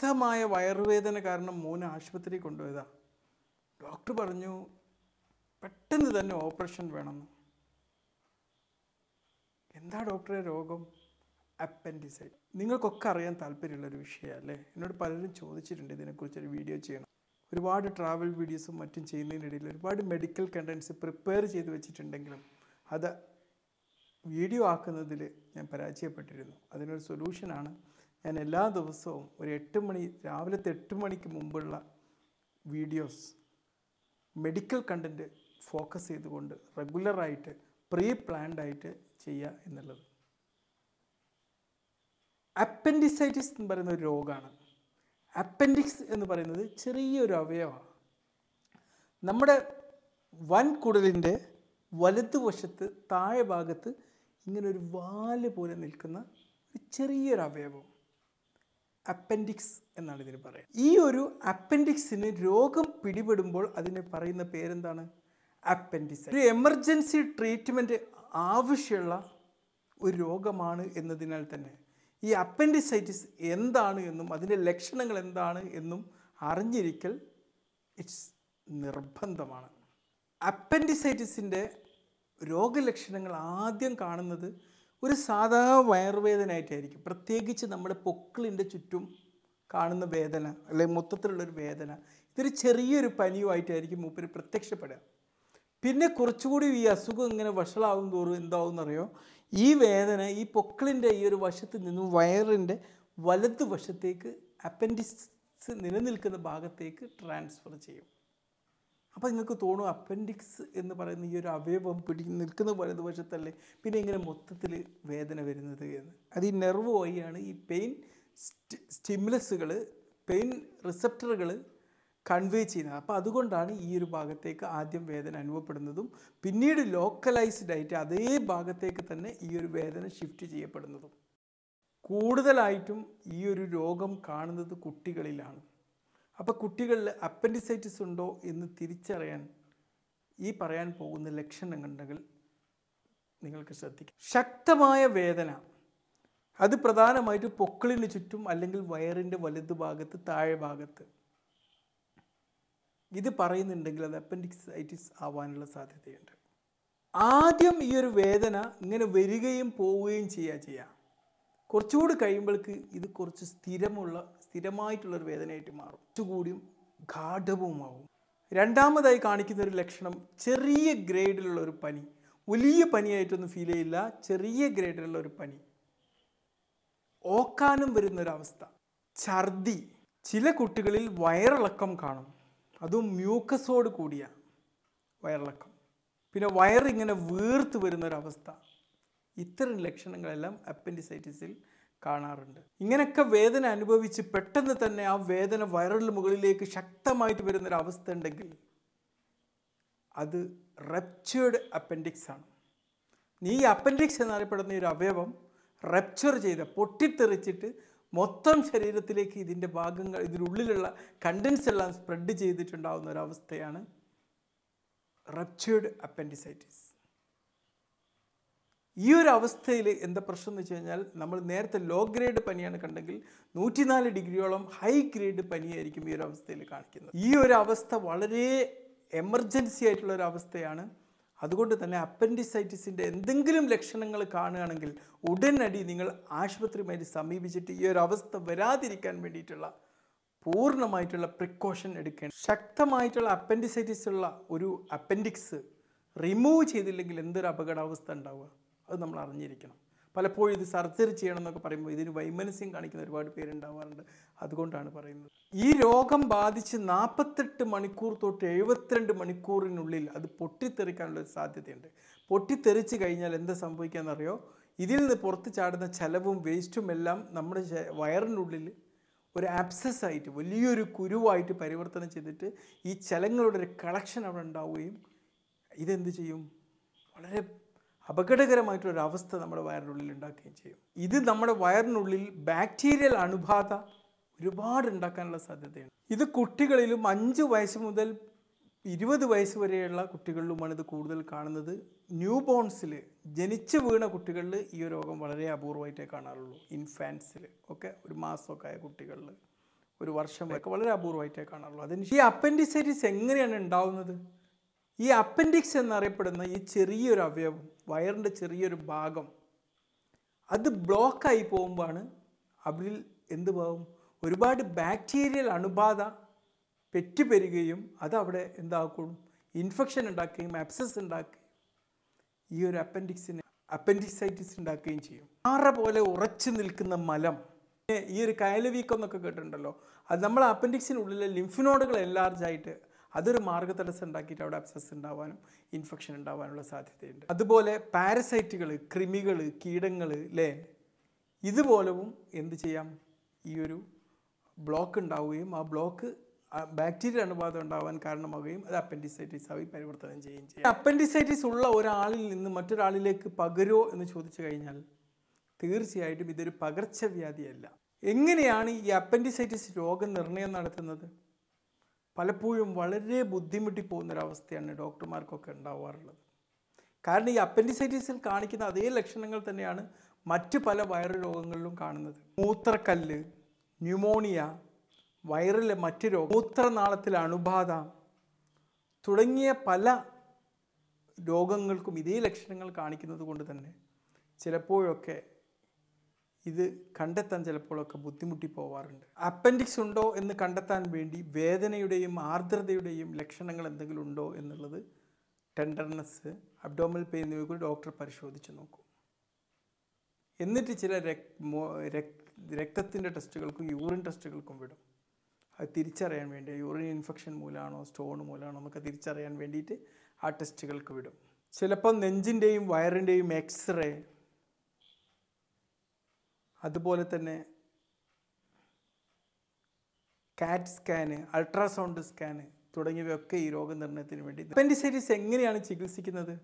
ശക്തമായ വയറുവേദന കാരണം മോനെ ആശുപത്രി കൊണ്ടുപോയതാ ഡോക്ടർ പറഞ്ഞു പെട്ടെന്ന് തന്നെ ഓപ്പറേഷൻ വേണമെന്ന് എന്താ ഡോക്ടറെ രോഗം അപ്പൻഡിസൈറ്റ് നിങ്ങൾക്കൊക്കെ അറിയാൻ താല്പര്യമുള്ള ഒരു വിഷയമല്ലേ അല്ലേ എന്നോട് പലരും ചോദിച്ചിട്ടുണ്ട് ഇതിനെക്കുറിച്ചൊരു വീഡിയോ ചെയ്യണം ഒരുപാട് ട്രാവൽ വീഡിയോസും മറ്റും ചെയ്യുന്നതിനിടയിൽ ഒരുപാട് മെഡിക്കൽ കണ്ടൻസ് പ്രിപ്പയർ ചെയ്ത് വെച്ചിട്ടുണ്ടെങ്കിലും അത് വീഡിയോ ആക്കുന്നതിൽ ഞാൻ പരാജയപ്പെട്ടിരുന്നു അതിനൊരു സൊല്യൂഷനാണ് ഞാൻ എല്ലാ ദിവസവും ഒരു എട്ട് മണി രാവിലത്തെ എട്ട് മണിക്ക് മുമ്പുള്ള വീഡിയോസ് മെഡിക്കൽ കണ്ടൻറ്റ് ഫോക്കസ് ചെയ്തുകൊണ്ട് റെഗുലറായിട്ട് പ്രീ പ്ലാൻഡ് ആയിട്ട് ചെയ്യുക എന്നുള്ളത് അപ്പൻഡിസൈറ്റിസ് എന്ന് പറയുന്ന ഒരു രോഗമാണ് അപ്പൻഡിക്സ് എന്ന് പറയുന്നത് ചെറിയൊരു അവയവമാണ് നമ്മുടെ വൻകുടലിൻ്റെ വലതുവശത്ത് താഴെ ഭാഗത്ത് ഇങ്ങനെ ഒരു വാല് പോലെ നിൽക്കുന്ന ഒരു ചെറിയൊരു അവയവം അപ്പൻഡിക്സ് എന്നാണ് ഇതിന് പറയുക ഈ ഒരു അപ്പൻഡിക്സിന് രോഗം പിടിപെടുമ്പോൾ അതിന് പറയുന്ന പേരെന്താണ് അപ്പൻഡിക്സ് ഒരു എമർജൻസി ട്രീറ്റ്മെൻറ്റ് ആവശ്യമുള്ള ഒരു രോഗമാണ് എന്നതിനാൽ തന്നെ ഈ അപ്പൻഡിസൈറ്റിസ് എന്താണ് എന്നും അതിൻ്റെ ലക്ഷണങ്ങൾ എന്താണ് എന്നും അറിഞ്ഞിരിക്കൽ ഇറ്റ്സ് നിർബന്ധമാണ് അപ്പൻഡിസൈറ്റിസിൻ്റെ രോഗലക്ഷണങ്ങൾ ആദ്യം കാണുന്നത് ഒരു സാധാ വയറുവേദനയായിട്ടായിരിക്കും പ്രത്യേകിച്ച് നമ്മുടെ പൊക്കിളിൻ്റെ ചുറ്റും കാണുന്ന വേദന അല്ലെങ്കിൽ മൊത്തത്തിലുള്ളൊരു വേദന ഇതൊരു ചെറിയൊരു പനിയുമായിട്ടായിരിക്കും മൂപ്പര് പ്രത്യക്ഷപ്പെടുക പിന്നെ കുറച്ചുകൂടി ഈ അസുഖം ഇങ്ങനെ വഷളാവും തോറും എന്താവും എന്നറിയോ ഈ വേദന ഈ പൊക്കിളിൻ്റെ ഈ ഒരു വശത്ത് നിന്നും വയറിൻ്റെ വലത് വശത്തേക്ക് അപ്പൻഡിക്സ് നിലനിൽക്കുന്ന ഭാഗത്തേക്ക് ട്രാൻസ്ഫർ ചെയ്യും അപ്പോൾ നിങ്ങൾക്ക് തോന്നും അപ്പൻഡിക്സ് എന്ന് പറയുന്ന ഈ ഒരു അവയവം പിടി നിൽക്കുന്ന വലതുവശത്തല്ലേ പിന്നെ ഇങ്ങനെ മൊത്തത്തിൽ വേദന വരുന്നത് എന്ന് അത് ഈ നെർവ് വഴിയാണ് ഈ പെയിൻ സ്റ്റിമുലസുകൾ പെയിൻ റിസപ്റ്ററുകൾ കൺവേ ചെയ്യുന്നത് അപ്പോൾ അതുകൊണ്ടാണ് ഈ ഒരു ഭാഗത്തേക്ക് ആദ്യം വേദന അനുഭവപ്പെടുന്നതും പിന്നീട് ലോക്കലൈസ്ഡ് ആയിട്ട് അതേ ഭാഗത്തേക്ക് തന്നെ ഈ ഒരു വേദന ഷിഫ്റ്റ് ചെയ്യപ്പെടുന്നതും കൂടുതലായിട്ടും ഈ ഒരു രോഗം കാണുന്നത് കുട്ടികളിലാണ് അപ്പോൾ കുട്ടികളിൽ അപ്പൻഡിസൈറ്റിസ് ഉണ്ടോ എന്ന് തിരിച്ചറിയാൻ ഈ പറയാൻ പോകുന്ന ലക്ഷണങ്ങളുണ്ടെങ്കിൽ നിങ്ങൾക്ക് ശ്രദ്ധിക്കാം ശക്തമായ വേദന അത് പ്രധാനമായിട്ട് പൊക്കിളിന് ചുറ്റും അല്ലെങ്കിൽ വയറിൻ്റെ വലതു ഭാഗത്ത് താഴെ ഭാഗത്ത് ഇത് പറയുന്നുണ്ടെങ്കിൽ അത് അപ്പൻഡിക്സൈറ്റിസ് ആവാനുള്ള സാധ്യതയുണ്ട് ആദ്യം ഈ ഒരു വേദന ഇങ്ങനെ വരികയും പോവുകയും ചെയ്യുക ചെയ്യുക കുറച്ചുകൂടി കഴിയുമ്പോഴേക്ക് ഇത് കുറച്ച് സ്ഥിരമുള്ള സ്ഥിരമായിട്ടുള്ളൊരു വേദനയായിട്ട് മാറും കുറച്ചുകൂടിയും ഗാഠവുമാവും രണ്ടാമതായി കാണിക്കുന്ന ഒരു ലക്ഷണം ചെറിയ ഗ്രേഡിലുള്ള ഒരു പനി വലിയ പനിയായിട്ടൊന്നും ഫീൽ ചെയ്യില്ല ചെറിയ ഗ്രേഡിലുള്ള ഒരു പനി ഓക്കാനം വരുന്നൊരവസ്ഥ ഛർദി ചില കുട്ടികളിൽ വയറിളക്കം കാണും അതും മ്യൂക്കസോട് കൂടിയ വയറിളക്കം പിന്നെ വയറിങ്ങനെ വീർത്ത് വരുന്നൊരവസ്ഥ ഇത്തരം ലക്ഷണങ്ങളെല്ലാം അപ്പൻഡിസൈറ്റിസിൽ കാണാറുണ്ട് ഇങ്ങനെയൊക്കെ വേദന അനുഭവിച്ച് പെട്ടെന്ന് തന്നെ ആ വേദന വയറിന് മുകളിലേക്ക് ശക്തമായിട്ട് വരുന്നൊരവസ്ഥ ഉണ്ടെങ്കിൽ അത് റപ്ചേർഡ് അപ്പൻഡിക്സ് ആണ് ഈ അപ്പൻഡിക്സ് എന്നറിയപ്പെടുന്ന ഈ ഒരു അവയവം റപ്ചർ ചെയ്ത പൊട്ടിത്തെറിച്ചിട്ട് മൊത്തം ശരീരത്തിലേക്ക് ഇതിൻ്റെ ഭാഗങ്ങൾ ഇതിനുള്ളിലുള്ള കണ്ടൻസ് എല്ലാം സ്പ്രെഡ് ചെയ്തിട്ടുണ്ടാകുന്ന ഒരവസ്ഥയാണ് റപ്ചേർഡ് അപ്പൻഡിസൈറ്റിസ് ഈ ഒരു അവസ്ഥയിൽ എന്താ പ്രശ്നം എന്ന് വെച്ച് കഴിഞ്ഞാൽ നമ്മൾ നേരത്തെ ലോ ഗ്രേഡ് പനിയാണ് കണ്ടെങ്കിൽ നൂറ്റിനാല് ഡിഗ്രിയോളം ഹൈ ഗ്രേഡ് പനിയായിരിക്കും ഈ ഒരു അവസ്ഥയിൽ കാണിക്കുന്നത് ഈ ഒരു അവസ്ഥ വളരെ എമർജൻസി ആയിട്ടുള്ള ഒരു അവസ്ഥയാണ് അതുകൊണ്ട് തന്നെ അപ്പൻഡിസൈറ്റിസിൻ്റെ എന്തെങ്കിലും ലക്ഷണങ്ങൾ കാണുകയാണെങ്കിൽ ഉടനടി നിങ്ങൾ ആശുപത്രിയുമായിട്ട് സമീപിച്ചിട്ട് ഈ ഒരു അവസ്ഥ വരാതിരിക്കാൻ വേണ്ടിയിട്ടുള്ള പൂർണ്ണമായിട്ടുള്ള പ്രിക്കോഷൻ എടുക്കേണ്ട ശക്തമായിട്ടുള്ള അപ്പൻഡിസൈറ്റിസ് ഉള്ള ഒരു അപ്പൻഡിക്സ് റിമൂവ് ചെയ്തില്ലെങ്കിൽ എന്തൊരു അപകടാവസ്ഥ ഉണ്ടാവുക അത് നമ്മൾ അറിഞ്ഞിരിക്കണം പലപ്പോഴും ഇത് സർജറി ചെയ്യണം എന്നൊക്കെ പറയുമ്പോൾ ഇതിന് വൈമനസ്യം കാണിക്കുന്ന ഒരുപാട് പേരുണ്ടാവാറുണ്ട് അതുകൊണ്ടാണ് പറയുന്നത് ഈ രോഗം ബാധിച്ച് നാൽപ്പത്തെട്ട് മണിക്കൂർ തൊട്ട് എഴുപത്തിരണ്ട് മണിക്കൂറിനുള്ളിൽ അത് പൊട്ടിത്തെറിക്കാനുള്ള ഒരു സാധ്യതയുണ്ട് പൊട്ടിത്തെറിച്ച് കഴിഞ്ഞാൽ എന്താ സംഭവിക്കാന്നറിയോ ഇതിൽ നിന്ന് പുറത്ത് ചാടുന്ന ചെലവും വേസ്റ്റും എല്ലാം നമ്മുടെ ശ- വയറിനുള്ളിൽ ഒരു ആബ്സസ് ആയിട്ട് വലിയൊരു കുരുവായിട്ട് പരിവർത്തനം ചെയ്തിട്ട് ഈ ചലങ്ങളുടെ ഒരു കളക്ഷൻ അവിടെ ഉണ്ടാവുകയും ഇതെന്ത് ചെയ്യും വളരെ അപകടകരമായിട്ടൊരു അവസ്ഥ നമ്മുടെ വയറിനുള്ളിൽ ഉണ്ടാക്കുകയും ചെയ്യും ഇത് നമ്മുടെ വയറിനുള്ളിൽ ബാക്ടീരിയൽ അണുബാധ ഒരുപാട് ഉണ്ടാക്കാനുള്ള സാധ്യതയുണ്ട് ഇത് കുട്ടികളിലും അഞ്ച് വയസ്സ് മുതൽ ഇരുപത് വയസ്സ് വരെയുള്ള കുട്ടികളിലുമാണ് ഇത് കൂടുതൽ കാണുന്നത് ന്യൂ ബോൺസിൽ ജനിച്ചു വീണ കുട്ടികളിൽ ഈ ഒരു രോഗം വളരെ അപൂർവമായിട്ടേ കാണാറുള്ളൂ ഇൻഫാൻസിൽ ഒക്കെ ഒരു മാസമൊക്കെ ആയ കുട്ടികളിൽ ഒരു വർഷം വരെ വളരെ അപൂർവമായിട്ടേ കാണാറുള്ളൂ അതിന് ഈ അപ്പൻഡിസൈറ്റിസ് എങ്ങനെയാണ് ഉണ്ടാവുന്നത് ഈ അപ്പൻഡിക്സ് എന്നറിയപ്പെടുന്ന ഈ ചെറിയൊരു അവയവം വയറിൻ്റെ ചെറിയൊരു ഭാഗം അത് ബ്ലോക്കായി പോകുമ്പോഴാണ് അതിൽ എന്ത് പോകും ഒരുപാട് ബാക്ടീരിയൽ അണുബാധ പെറ്റുപെരുകയും അത് അവിടെ എന്താക്കും ഇൻഫെക്ഷൻ ഉണ്ടാക്കുകയും അബ്സസ് ഉണ്ടാക്കുകയും ഈ ഒരു അപ്പൻഡിക്സിന് അപ്പൻഡിസൈറ്റിസ് ഉണ്ടാക്കുകയും ചെയ്യും പാറ പോലെ ഉറച്ചു നിൽക്കുന്ന മലം ഏ, ഈ ഒരു കയലവീക്കം എന്നൊക്കെ കേട്ടിട്ടുണ്ടല്ലോ അത് നമ്മൾ അപ്പൻഡിക്സിനുള്ളിലെ ലിംഫിനോഡുകൾ എൻലാർജ് ആയിട്ട് അതൊരു മാർഗ്ഗതടസ്സം ഉണ്ടാക്കിയിട്ട് അവിടെ അബ്സസ് ഉണ്ടാവാനും ഇൻഫെക്ഷൻ ഉണ്ടാവാനുള്ള സാധ്യതയുണ്ട് അതുപോലെ പാരസൈറ്റുകൾ കൃമികൾ കീടങ്ങൾ അല്ലേ ഇതുപോലവും എന്ത് ചെയ്യാം ഈ ഒരു ബ്ലോക്ക് ഉണ്ടാവുകയും ആ ബ്ലോക്ക് ബാക്ടീരിയ അണുബാധ ഉണ്ടാവാൻ കാരണമാവുകയും അത് അപ്പൻഡിസൈറ്റിസ് ആയി പരിവർത്തനം ചെയ്യുകയും ചെയ്യും അപ്പൻഡിസൈറ്റിസ് ഉള്ള ഒരാളിൽ നിന്ന് മറ്റൊരാളിലേക്ക് പകരോ എന്ന് ചോദിച്ചു കഴിഞ്ഞാൽ തീർച്ചയായിട്ടും ഇതൊരു പകർച്ചവ്യാധിയല്ല എങ്ങനെയാണ് ഈ അപ്പൻഡിസൈറ്റിസ് രോഗനിർണയം നടത്തുന്നത് പലപ്പോഴും വളരെ ബുദ്ധിമുട്ടി പോകുന്നൊരവസ്ഥയാണ് ഡോക്ടർമാർക്കൊക്കെ ഉണ്ടാവാറുള്ളത് കാരണം ഈ അപ്പൻഡിസൈറ്റിസിൽ കാണിക്കുന്ന അതേ ലക്ഷണങ്ങൾ തന്നെയാണ് മറ്റു പല വൈറൽ രോഗങ്ങളിലും കാണുന്നത് മൂത്രക്കല്ല് ന്യൂമോണിയ വയറിലെ മറ്റു രോഗം മൂത്രനാളത്തിലെ അണുബാധ തുടങ്ങിയ പല രോഗങ്ങൾക്കും ഇതേ ലക്ഷണങ്ങൾ കാണിക്കുന്നത് കൊണ്ട് തന്നെ ചിലപ്പോഴൊക്കെ ഇത് കണ്ടെത്താൻ ചിലപ്പോഴൊക്കെ ബുദ്ധിമുട്ടി പോവാറുണ്ട് അപ്പൻഡിക്സ് ഉണ്ടോ എന്ന് കണ്ടെത്താൻ വേണ്ടി വേദനയുടെയും ആർദ്രതയുടെയും ലക്ഷണങ്ങൾ എന്തെങ്കിലും ഉണ്ടോ എന്നുള്ളത് ടെൻഡർനെസ് അബ്ഡോമൽ പെയിൻ എന്നിവ കൂടി ഡോക്ടർ പരിശോധിച്ച് നോക്കും എന്നിട്ട് ചില രക് മോ- രക്- രക്തത്തിൻ്റെ ടെസ്റ്റുകൾക്കും യൂറിൻ ടെസ്റ്റുകൾക്കും വിടും അത് തിരിച്ചറിയാൻ വേണ്ടി യൂറിൻ ഇൻഫെക്ഷൻ മൂലമാണോ സ്റ്റോൺ മൂലമാണോ എന്നൊക്കെ തിരിച്ചറിയാൻ വേണ്ടിയിട്ട് ആ ടെസ്റ്റുകൾക്ക് വിടും ചിലപ്പോൾ നെഞ്ചിൻ്റെയും വയറിൻ്റെയും എക്സ്റേ അതുപോലെ തന്നെ കാറ്റ് സ്കാന് അൾട്രാസൗണ്ട് സ്കാന് തുടങ്ങിയവയൊക്കെ ഈ രോഗനിർണയത്തിന് വേണ്ടി അപ്പൻഡിസൈറ്റിസ് എങ്ങനെയാണ് ചികിത്സിക്കുന്നത്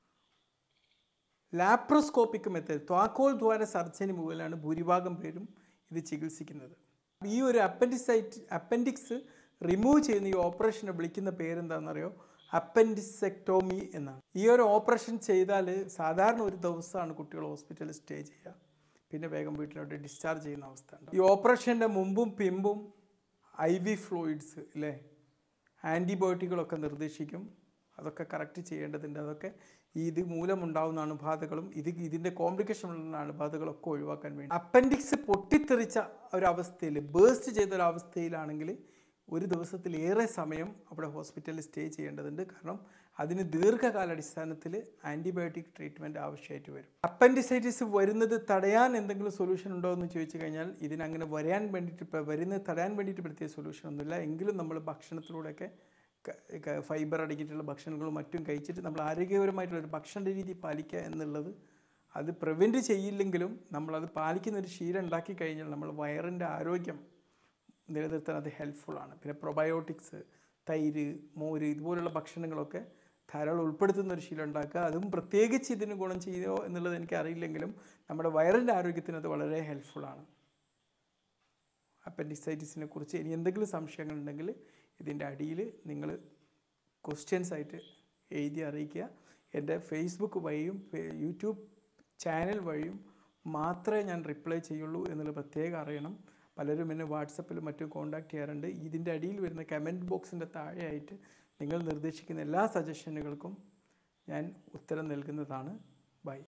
ലാപ്രോസ്കോപ്പിക് മെത്തേഡ് ത്വാക്കോൽ ദ്വാര സർജറി മുതലാണ് ഭൂരിഭാഗം പേരും ഇത് ചികിത്സിക്കുന്നത് ഈ ഒരു അപ്പൻഡിസൈറ്റ് അപ്പൻഡിക്സ് റിമൂവ് ചെയ്യുന്ന ഈ ഓപ്പറേഷനെ വിളിക്കുന്ന പേരെന്താണെന്നറിയോ അപ്പൻഡിസെക്ടോമി എന്നാണ് ഈ ഒരു ഓപ്പറേഷൻ ചെയ്താൽ സാധാരണ ഒരു ദിവസമാണ് കുട്ടികൾ ഹോസ്പിറ്റലിൽ സ്റ്റേ ചെയ്യുക പിന്നെ വേഗം വീട്ടിലോട്ട് ഡിസ്ചാർജ് ചെയ്യുന്ന അവസ്ഥ ഉണ്ട് ഈ ഓപ്പറേഷൻ്റെ മുമ്പും പിമ്പും ഐ വി ഫ്ലൂയിഡ്സ് അല്ലേ ആൻറ്റിബയോട്ടിക്കുകളൊക്കെ നിർദ്ദേശിക്കും അതൊക്കെ കറക്റ്റ് ചെയ്യേണ്ടതുണ്ട് അതൊക്കെ ഈ ഇത് മൂലമുണ്ടാകുന്ന അണുബാധകളും ഇത് ഇതിൻ്റെ കോംപ്ലിക്കേഷൻ ഉള്ള അണുബാധകളൊക്കെ ഒഴിവാക്കാൻ വേണ്ടി അപ്പൻഡിക്സ് പൊട്ടിത്തെറിച്ച ഒരവസ്ഥയിൽ ബേസ്റ്റ് ചെയ്ത ഒരവസ്ഥയിലാണെങ്കിൽ ഒരു ദിവസത്തിൽ ഏറെ സമയം അവിടെ ഹോസ്പിറ്റലിൽ സ്റ്റേ ചെയ്യേണ്ടതുണ്ട് കാരണം അതിന് ദീർഘകാലാടിസ്ഥാനത്തിൽ ആൻറ്റിബയോട്ടിക് ട്രീറ്റ്മെൻറ്റ് ആവശ്യമായിട്ട് വരും അപ്പൻഡിസൈറ്റിസ് വരുന്നത് തടയാൻ എന്തെങ്കിലും സൊല്യൂഷൻ ഉണ്ടോ എന്ന് ചോദിച്ചു കഴിഞ്ഞാൽ ഇതിനങ്ങനെ വരാൻ വേണ്ടിയിട്ട് ഇപ്പം വരുന്നത് തടയാൻ വേണ്ടിയിട്ട് പ്രത്യേക സൊല്യൂഷൻ ഒന്നുമില്ല എങ്കിലും നമ്മൾ ഭക്ഷണത്തിലൂടെയൊക്കെ ഫൈബർ അടങ്ങിയിട്ടുള്ള ഭക്ഷണങ്ങളും മറ്റും കഴിച്ചിട്ട് നമ്മൾ ആരോഗ്യപരമായിട്ടുള്ള ഒരു ഭക്ഷണ രീതി പാലിക്കുക എന്നുള്ളത് അത് പ്രിവെൻറ്റ് ചെയ്യില്ലെങ്കിലും നമ്മളത് പാലിക്കുന്ന ഒരു ശീലം ഉണ്ടാക്കി കഴിഞ്ഞാൽ നമ്മൾ വയറിൻ്റെ ആരോഗ്യം നിലനിർത്താൻ അത് ഹെൽപ്ഫുള്ളാണ് പിന്നെ പ്രൊബയോട്ടിക്സ് തൈര് മോര് ഇതുപോലുള്ള ഭക്ഷണങ്ങളൊക്കെ ധാരാളം ഉൾപ്പെടുത്തുന്ന ഒരു ശീലം ഉണ്ടാക്കുക അതും പ്രത്യേകിച്ച് ഇതിന് ഗുണം ചെയ്യുമോ എന്നുള്ളത് എനിക്ക് അറിയില്ലെങ്കിലും നമ്മുടെ വയറിൻ്റെ ആരോഗ്യത്തിന് അത് വളരെ ഹെൽപ്ഫുള്ളാണ് അപ്പൻഡിസൈറ്റിസിനെ കുറിച്ച് ഇനി എന്തെങ്കിലും സംശയങ്ങളുണ്ടെങ്കിൽ ഇതിൻ്റെ അടിയിൽ നിങ്ങൾ ക്വസ്റ്റ്യൻസ് ആയിട്ട് എഴുതി അറിയിക്കുക എൻ്റെ ഫേസ്ബുക്ക് വഴിയും ഫേ- യൂട്യൂബ് ചാനൽ വഴിയും മാത്രമേ ഞാൻ റിപ്ലൈ ചെയ്യുള്ളൂ എന്നുള്ളത് പ്രത്യേകം അറിയണം പലരും എന്നെ വാട്സപ്പിലും മറ്റും കോൺടാക്ട് ചെയ്യാറുണ്ട് ഇതിൻ്റെ അടിയിൽ വരുന്ന കമൻറ്റ് ബോക്സിൻ്റെ താഴെയായിട്ട് നിങ്ങൾ നിർദ്ദേശിക്കുന്ന എല്ലാ സജഷനുകൾക്കും ഞാൻ ഉത്തരം നൽകുന്നതാണ്